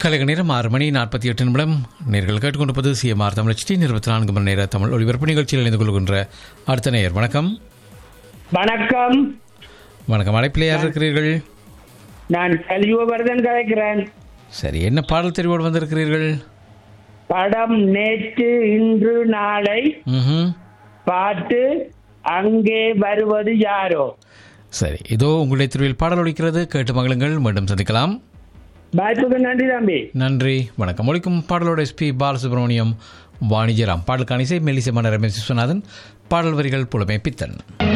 கலைக நேரம் ஆறு மணி நாற்பத்தி எட்டு நிமிடம் நேர்கள் கேட்டுக்கொண்டிருப்பது சிஎம்ஆர் தமிழச்சி இருபத்தி நான்கு மணி நேர தமிழ் ஒளிபரப்பு நிகழ்ச்சியில் இணைந்து கொள்கின்ற அடுத்த நேயர் வணக்கம் வணக்கம் வணக்கம் அழைப்பில் யார் இருக்கிறீர்கள் நான் கலியுகவர்தன் கலைக்கிறேன் சரி என்ன பாடல் தெரிவோடு வந்திருக்கிறீர்கள் படம் நேற்று இன்று நாளை ம்ஹும். பாட்டு அங்கே வருவது யாரோ சரி இதோ உங்களுடைய திருவில் பாடல் ஒலிக்கிறது கேட்டு மகளுங்கள் மீண்டும் சந்திக்கலாம் வாய்ப்புக்கு நன்றி தம்பி நன்றி வணக்கம் ஒழிக்கும் பாடலோட எஸ்பி பாலசுப்ரமணியம் வாணிஜராம் பாடலுக்கான இசை மெல்லிசை மன்னர் ரமேஷ் விஸ்வநாதன் பாடல் வரிகள் புலமை பித்தன்